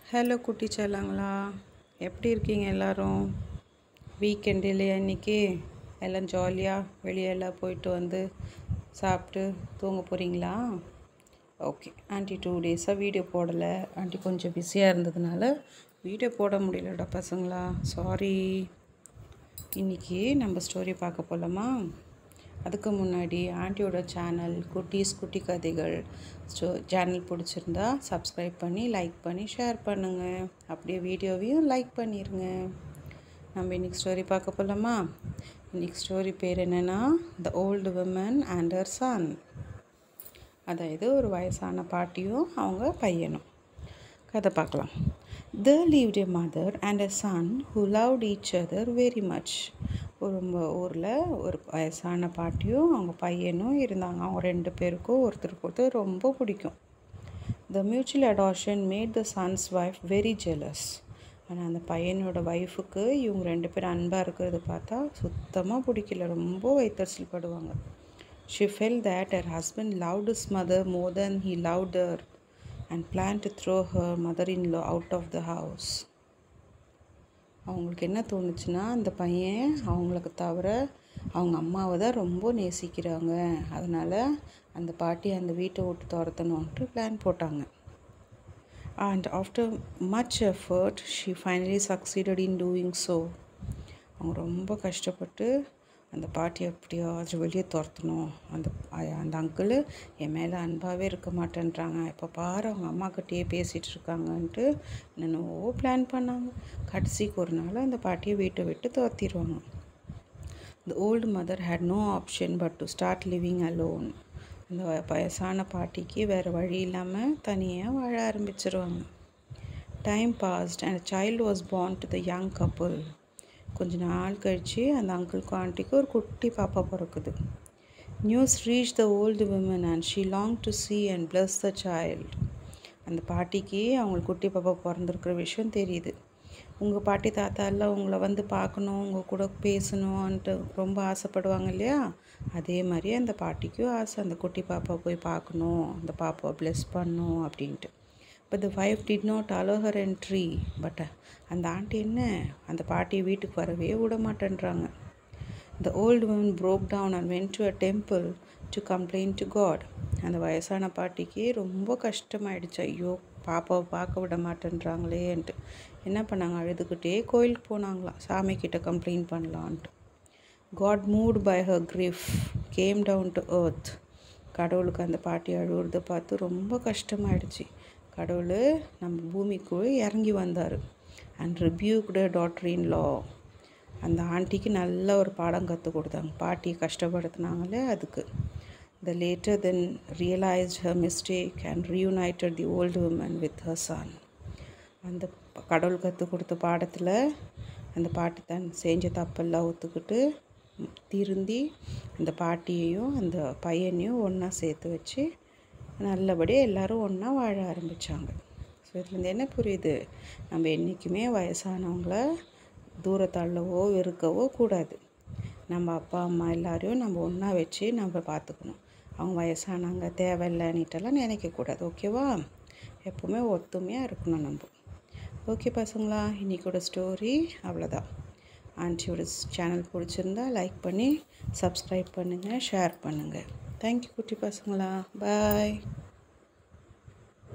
hello குட்டி செல்லங்களா எப்படி இருக்கீங்க எல்லாரும் வீக்கெண்ட் இல்லையா இன்னைக்கு எல்லாம் ஜாலியாக வெளியெல்லாம் போயிட்டு வந்து சாப்பிட்டு தூங்க போகிறீங்களா ஓகே ஆண்டி டூ டேஸாக வீடியோ போடலை ஆண்டி கொஞ்சம் பிஸியாக இருந்ததுனால வீடியோ போட முடியலடா பசங்களா சாரி இன்னைக்கு நம்ம ஸ்டோரி பார்க்க போகலாமா அதுக்கு முன்னாடி ஆண்டியோட சேனல் குட்டீஸ் குட்டி கதைகள் ஸ்டோ சேனல் பிடிச்சிருந்தா சப்ஸ்கிரைப் பண்ணி லைக் பண்ணி ஷேர் பண்ணுங்கள் அப்படியே வீடியோவையும் லைக் பண்ணிடுங்க நம்ம இன்னைக்கு ஸ்டோரி பார்க்க போகலாமா இன்னைக்கு ஸ்டோரி பேர் என்னென்னா the old women and her son அதாவது ஒரு வயசான பாட்டியும் அவங்க பையனும் கதை பார்க்கலாம் there lived a mother and a son who loved each other very much ஒரு ஊரில் ஒரு வயசான பாட்டியும் அவங்க பையனும் இருந்தாங்க அவங்க ரெண்டு பேருக்கும் ஒருத்தருக்கு ஒருத்தர் ரொம்ப பிடிக்கும் the mutual adoption made the son's wife very jealous ஆனால் அந்த பையனோட ஒய்ஃபுக்கு இவங்க ரெண்டு பேரும் அன்பாக இருக்கிறத பார்த்தா சுத்தமாக பிடிக்கல ரொம்ப வைத்தறிச்சல் படுவாங்க she fell that her husband loved his mother more than he loved her and plan to throw her mother in law out of the house அவங்களுக்கு என்ன தோணுச்சுன்னா அந்த பையன் அவங்களுக்கு தவிர அவங்க அம்மாவை தான் ரொம்ப நேசிக்கிறாங்க அதனால் அந்த பாட்டி அந்த வீட்டை விட்டு துரத்தணுன்ட்டு பிளான் போட்டாங்க and after much effort she finally succeeded in doing so அவங்க ரொம்ப கஷ்டப்பட்டு அந்த பாட்டி எப்படியாச்சும் வெளியே துரத்தணும் அந்த அந்த அங்கிள் என் மேலே அன்பாகவே இருக்க மாட்டேன்றாங்க இப்போ பாரு அவங்க அம்மாக்கிட்டேயே பேசிகிட்டு இருக்காங்கன்ட்டு என்னென்னவோ பிளான் பண்ணாங்க கடைசிக்கு ஒரு நாள் அந்த பாட்டியை வீட்டை விட்டு துரத்திடுவாங்க the old mother had no option but to start living alone அந்த வயசான பாட்டிக்கு வேறு வழி இல்லாமல் தனியாக வாழ ஆரம்பிச்சிருவாங்க time passed and child was born to the young couple கொஞ்ச நாள் கழித்து அந்த அங்கிளுக்கும் ஆண்டிக்கும் ஒரு குட்டி பாப்பா பிறக்குது news reach the old women and she long to see and bless the child அந்த பாட்டிக்கு அவங்களுக்கு குட்டி பாப்பா பிறந்திருக்கிற விஷயம் தெரியுது உங்கள் பாட்டி தாத்தா எல்லாம் உங்களை வந்து பார்க்கணும் உங்கள் கூட பேசணும்ன்ட்டு ரொம்ப ஆசைப்படுவாங்க இல்லையா அதே மாதிரி அந்த பாட்டிக்கும் ஆசை அந்த குட்டி பாப்பா போய் பார்க்கணும் அந்த பாப்பாவை ப்ளெஸ் பண்ணணும் அப்படின்ட்டு but the wife did not allow her entry but அந்த ஆண்டி என்ன அந்த பாட்டியை வீட்டுக்கு வரவே விட மாட்டேன்றாங்க the old woman broke down and went to a temple to complaint to god அந்த வயசான பாட்டிக்கு ரொம்ப கஷ்டமாயிடுச்சு ஐயோ பாப்பாவை பார்க்க விட மாட்டேன்றாங்களேன்ட்டு என்ன பண்ணாங்க அழுதுகிட்டே கோயிலுக்கு போனாங்களாம் சாமி கிட்ட கம்ப்ளைண்ட் பண்ணலான்ட்டு god moved by her grief came down to earth கடவுளுக்கு அந்த பாட்டி அழுவுறதை பார்த்து ரொம்ப கஷ்டமாயிடுச்சு கடவுள் நம்ம பூமிக்கு இறங்கி வந்தார் அண்ட் ரிபியூக்டு டாக்டர் இன் லா அந்த ஆண்டிக்கு நல்ல ஒரு பாடம் கற்றுக் கொடுத்தாங்க பாட்டி கஷ்டப்படுத்தினாங்களே அதுக்கு the latter then realised her mistake and reunited the old woman with her son அந்த கடவுள் கற்றுக் கொடுத்த பாடத்தில் அந்த பாட்டி தான் செஞ்ச தப்பெல்லாம் ஒத்துக்கிட்டு திருந்தி அந்த பாட்டியையும் அந்த பையனையும் ஒன்றா சேர்த்து வச்சு நல்லபடியாக எல்லோரும் ஒன்றா வாழ ஆரம்பித்தாங்க ஸோ இதுலேருந்து என்ன புரியுது நம்ம என்றைக்குமே வயசானவங்கள தூரத்தள்ளவோ வெறுக்கவோ கூடாது நம்ம அப்பா அம்மா எல்லாரையும் நம்ம ஒன்றா வச்சு நம்ம பார்த்துக்கணும் அவங்க வயசானவங்க தேவையில்லைன்னுட்டெல்லாம் நினைக்கக்கூடாது ஓகேவா எப்போவுமே ஒத்துமையாக இருக்கணும் நம்ம ஓகே பசங்களா இன்றைக்கோட ஸ்டோரி அவ்வளோதான் ஆண்டியோட சேனல் பிடிச்சிருந்தா லைக் பண்ணி சப்ஸ்கிரைப் பண்ணுங்கள் ஷேர் பண்ணுங்கள் தேங்க்யூ குட்டி பசங்களா பாய்